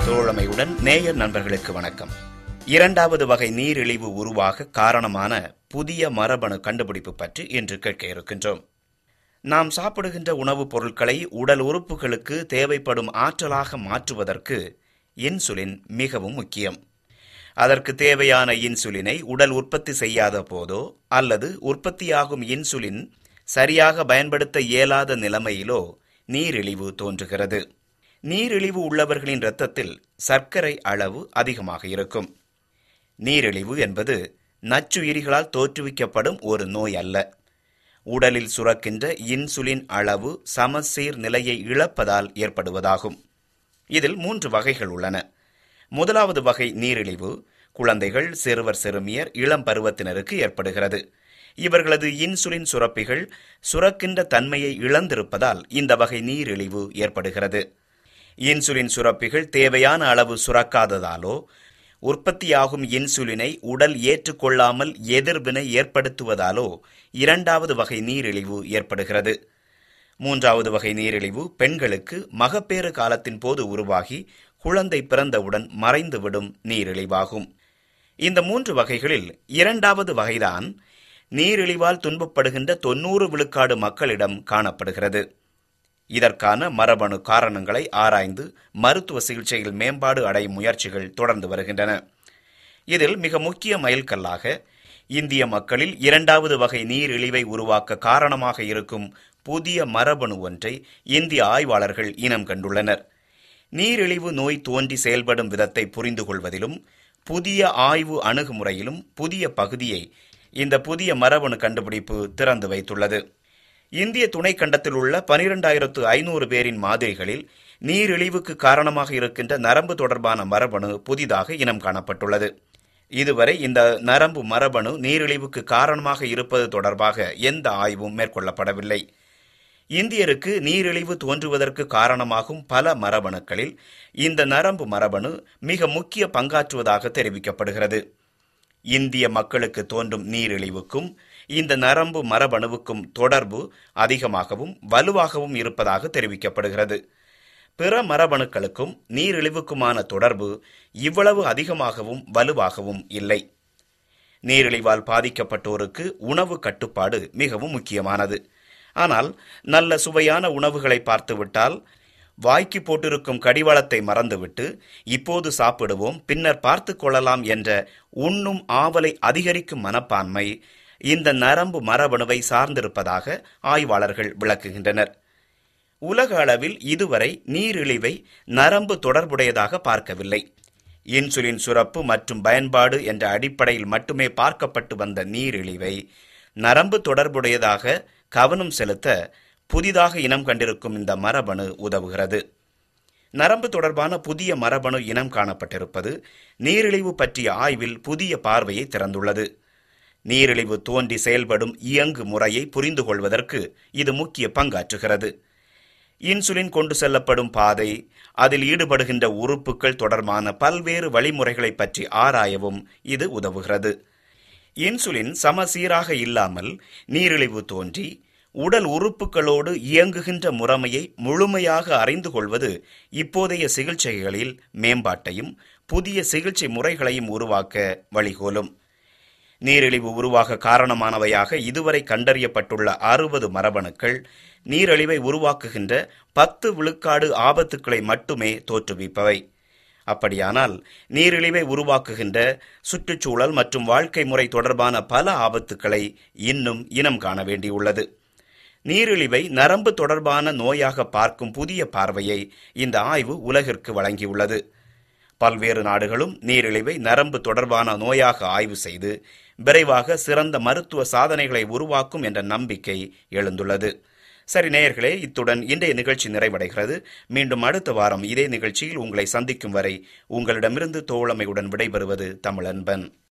தோழமையுடன் நேயர் நண்பர்களுக்கு வணக்கம் இரண்டாவது வகை நீரிழிவு உருவாக காரணமான புதிய மரபணு கண்டுபிடிப்பு பற்றி இன்று கேட்க இருக்கின்றோம் நாம் சாப்பிடுகின்ற உணவுப் பொருட்களை உடல் உறுப்புகளுக்கு தேவைப்படும் ஆற்றலாக மாற்றுவதற்கு இன்சுலின் மிகவும் முக்கியம் அதற்கு தேவையான இன்சுலினை உடல் உற்பத்தி செய்யாத போதோ அல்லது உற்பத்தியாகும் இன்சுலின் சரியாக பயன்படுத்த இயலாத நிலைமையிலோ நீரிழிவு தோன்றுகிறது நீரிழிவு உள்ளவர்களின் இரத்தத்தில் சர்க்கரை அளவு அதிகமாக இருக்கும் நீரிழிவு என்பது நச்சுயிரிகளால் தோற்றுவிக்கப்படும் ஒரு நோய் அல்ல உடலில் சுரக்கின்ற இன்சுலின் அளவு சமசீர் நிலையை இழப்பதால் ஏற்படுவதாகும் இதில் மூன்று வகைகள் உள்ளன முதலாவது வகை நீரிழிவு குழந்தைகள் சிறுவர் சிறுமியர் இளம் பருவத்தினருக்கு ஏற்படுகிறது இவர்களது இன்சுலின் சுரப்பிகள் சுரக்கின்ற தன்மையை இழந்திருப்பதால் இந்த வகை நீரிழிவு ஏற்படுகிறது இன்சுலின் சுரப்பிகள் தேவையான அளவு சுரக்காததாலோ உற்பத்தியாகும் இன்சுலினை உடல் ஏற்றுக்கொள்ளாமல் எதிர்வினை ஏற்படுத்துவதாலோ இரண்டாவது வகை நீரிழிவு ஏற்படுகிறது மூன்றாவது வகை நீரிழிவு பெண்களுக்கு மகப்பேறு காலத்தின் போது உருவாகி குழந்தை பிறந்தவுடன் மறைந்துவிடும் நீரிழிவாகும் இந்த மூன்று வகைகளில் இரண்டாவது வகைதான் நீரிழிவால் துன்பப்படுகின்ற தொன்னூறு விழுக்காடு மக்களிடம் காணப்படுகிறது இதற்கான மரபணு காரணங்களை ஆராய்ந்து மருத்துவ சிகிச்சையில் மேம்பாடு அடையும் முயற்சிகள் தொடர்ந்து வருகின்றன இதில் மிக முக்கிய மைல்கல்லாக இந்திய மக்களில் இரண்டாவது வகை நீரிழிவை உருவாக்க காரணமாக இருக்கும் புதிய மரபணு ஒன்றை இந்திய ஆய்வாளர்கள் இனம் கண்டுள்ளனர் நீரிழிவு நோய் தோன்றி செயல்படும் விதத்தை புரிந்து கொள்வதிலும் புதிய ஆய்வு அணுகுமுறையிலும் புதிய பகுதியை இந்த புதிய மரபணு கண்டுபிடிப்பு திறந்து வைத்துள்ளது இந்திய துணைக்கண்டத்தில் உள்ள பனிரெண்டாயிரத்து ஐநூறு பேரின் மாதிரிகளில் நீரிழிவுக்கு காரணமாக இருக்கின்ற நரம்பு தொடர்பான மரபணு புதிதாக இனம் காணப்பட்டுள்ளது இதுவரை இந்த நரம்பு மரபணு நீரிழிவுக்கு காரணமாக இருப்பது தொடர்பாக எந்த ஆய்வும் மேற்கொள்ளப்படவில்லை இந்தியருக்கு நீரிழிவு தோன்றுவதற்கு காரணமாகும் பல மரபணுக்களில் இந்த நரம்பு மரபணு மிக முக்கிய பங்காற்றுவதாக தெரிவிக்கப்படுகிறது இந்திய மக்களுக்கு தோன்றும் நீரிழிவுக்கும் இந்த நரம்பு மரபணுவுக்கும் தொடர்பு அதிகமாகவும் வலுவாகவும் இருப்பதாக தெரிவிக்கப்படுகிறது பிற மரபணுக்களுக்கும் நீரிழிவுக்குமான தொடர்பு இவ்வளவு அதிகமாகவும் வலுவாகவும் இல்லை நீரிழிவால் பாதிக்கப்பட்டோருக்கு உணவு கட்டுப்பாடு மிகவும் முக்கியமானது ஆனால் நல்ல சுவையான உணவுகளை பார்த்துவிட்டால் வாய்க்கு போட்டிருக்கும் கடிவாளத்தை மறந்துவிட்டு இப்போது சாப்பிடுவோம் பின்னர் பார்த்து கொள்ளலாம் என்ற உண்ணும் ஆவலை அதிகரிக்கும் மனப்பான்மை இந்த நரம்பு மரபணுவை சார்ந்திருப்பதாக ஆய்வாளர்கள் விளக்குகின்றனர் உலக அளவில் இதுவரை நீரிழிவை நரம்பு தொடர்புடையதாக பார்க்கவில்லை இன்சுலின் சுரப்பு மற்றும் பயன்பாடு என்ற அடிப்படையில் மட்டுமே பார்க்கப்பட்டு வந்த நீரிழிவை நரம்பு தொடர்புடையதாக கவனம் செலுத்த புதிதாக இனம் கண்டிருக்கும் இந்த மரபணு உதவுகிறது நரம்பு தொடர்பான புதிய மரபணு இனம் காணப்பட்டிருப்பது நீரிழிவு பற்றிய ஆய்வில் புதிய பார்வையை திறந்துள்ளது நீரிழிவு தோன்றி செயல்படும் இயங்கு முறையை புரிந்து கொள்வதற்கு இது முக்கிய பங்காற்றுகிறது இன்சுலின் கொண்டு செல்லப்படும் பாதை அதில் ஈடுபடுகின்ற உறுப்புகள் தொடர்பான பல்வேறு வழிமுறைகளை பற்றி ஆராயவும் இது உதவுகிறது இன்சுலின் சமசீராக இல்லாமல் நீரிழிவு தோன்றி உடல் உறுப்புகளோடு இயங்குகின்ற முறைமையை முழுமையாக அறிந்து கொள்வது இப்போதைய சிகிச்சைகளில் மேம்பாட்டையும் புதிய சிகிச்சை முறைகளையும் உருவாக்க வழிகோலும் நீரிழிவு உருவாக காரணமானவையாக இதுவரை கண்டறியப்பட்டுள்ள அறுபது மரபணுக்கள் நீரிழிவை உருவாக்குகின்ற பத்து விழுக்காடு ஆபத்துக்களை மட்டுமே தோற்றுவிப்பவை அப்படியானால் நீரிழிவை உருவாக்குகின்ற சுற்றுச்சூழல் மற்றும் வாழ்க்கை முறை தொடர்பான பல ஆபத்துக்களை இன்னும் இனம் காண வேண்டியுள்ளது நீரிழிவை நரம்பு தொடர்பான நோயாக பார்க்கும் புதிய பார்வையை இந்த ஆய்வு உலகிற்கு வழங்கியுள்ளது பல்வேறு நாடுகளும் நீரிழிவை நரம்பு தொடர்பான நோயாக ஆய்வு செய்து விரைவாக சிறந்த மருத்துவ சாதனைகளை உருவாக்கும் என்ற நம்பிக்கை எழுந்துள்ளது சரி நேயர்களே இத்துடன் இன்றைய நிகழ்ச்சி நிறைவடைகிறது மீண்டும் அடுத்த வாரம் இதே நிகழ்ச்சியில் உங்களை சந்திக்கும் வரை உங்களிடமிருந்து தோழமையுடன் விடைபெறுவது தமிழன்பன்